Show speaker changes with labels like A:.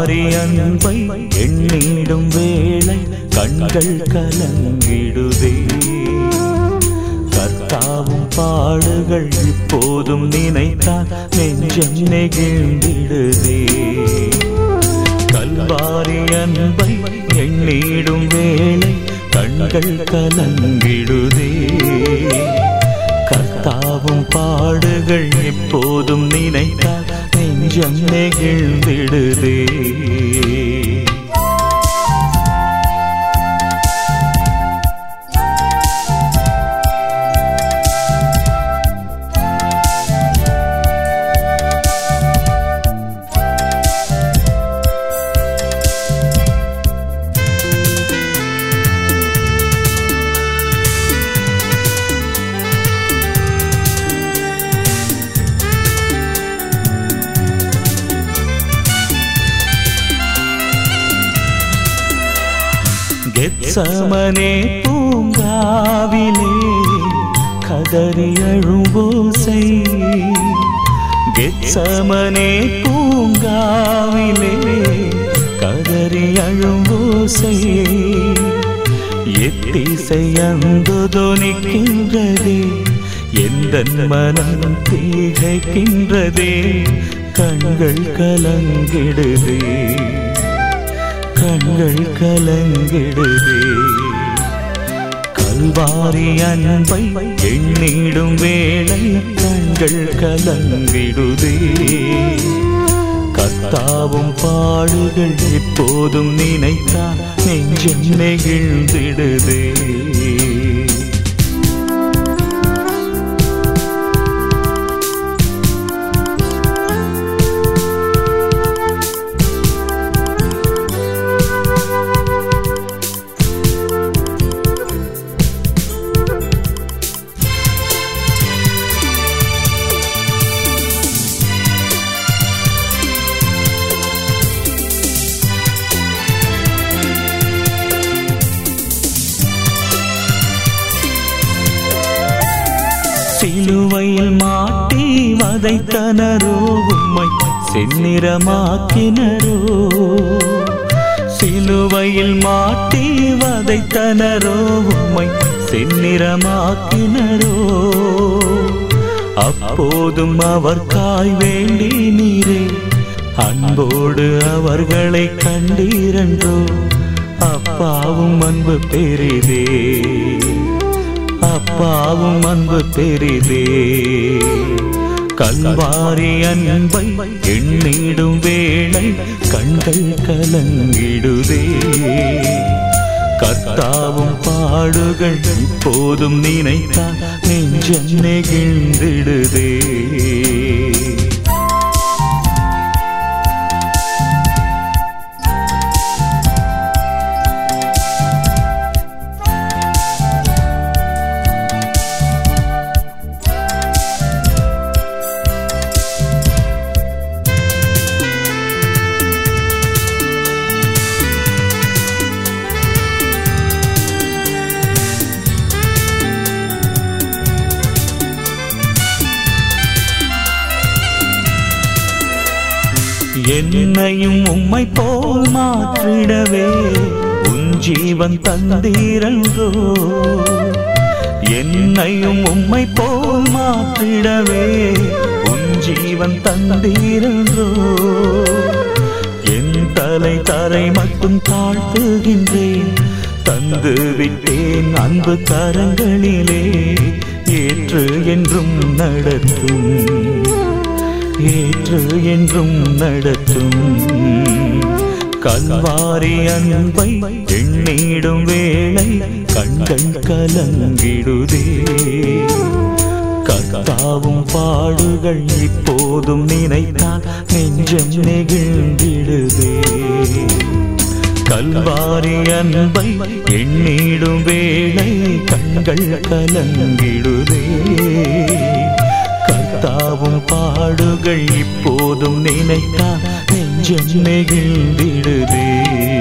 A: கல்வாரி அன்பை எண்ணிடும் வேளை கண்கள் கலங்கிடுதே கர்த்தாவும் பாடுகள் இப்போதும் நினைத்தால் நெஞ்சம் நெகிழ்ந்திடுதே கல்வாரி அன்பை எண்ணிடும் வேளை கண்கள் கலங்கிடுதே கர்த்தாவும் பாடுகள் எப்போதும் நினைத்தால் நெஞ்சம் நெகிழ்ந்திடுதே கெத்சமனே பூங்காவிலே கதறி அழும்போசை கெத்சமனே பூங்காவிலே கதறி அழும்போசை எத்திசையந்து தொனிக்கின்றதே எந்த மனம் தீகைக்கின்றதே கண்கள் கலங்கிடுதே கண்கள் கலங்கிடுதே கல்வாரி அன்பை எண்ணிடும் வேளை கண்கள் கலங்கிடுதே கர்த்தாவும் பாடுகள் எப்போதும் நினைத்தால் நெஞ்சம் நெகிழ்ந்திடுதே சிலுவையில் மாட்டி வதைத்தனரோ உம்மை செந்நிறமாக்கினரோ சிலுவையில் மாட்டி வதைத்தனரோ உம்மை செந்நிறமாக்கினரோ அப்போதும் அவர் காய் வேண்டி நீரே அன்போடு அவர்களை கண்டீரன்றோ அப்பாவும் அன்பு பெரிதே அப்பாவும் அன்பு பெரிதே கல்வாரி அன்பை எண்ணிடும் வேளை கண்கள் கலங்கிடுதே கர்த்தாவும் பாடுகள் இப்போதும் நினைத்தால் நெஞ்சம் நெகிழ்ந்திடுதே என்னையும் உம்மை போல் மாற்றிடவே உன் ஜீவன் தந்தீரன்றோ என்னையும் உம்மை போல் மாற்றிடவே உன் ஜீவன் தந்தீரன்றோ என் தலை தரை மட்டும் தாழ்த்துகின்றேன் தந்து விட்டேன் அன்பு கரங்களிலே ஏற்று என்றும் நடத்தும் ஏற்று என்றும் நடத்தும் கல்வாரி அன்பை எண்ணிடும் வேளை கண்கள் கலங்கிடுதே கர்த்தாவும் பாடுகள் இப்போதும் நினைத்தால் நெஞ்சம் நெகிழ்ந்திடுதே கல்வாரி அன்பை எண்ணிடும் வேளை கண்கள் கலங்கிடுதே கர்த்தாவும் பாடுகள் இப்போதும் நினைத்தால் நெஞ்சம் நெகிழ்ந்திடுதே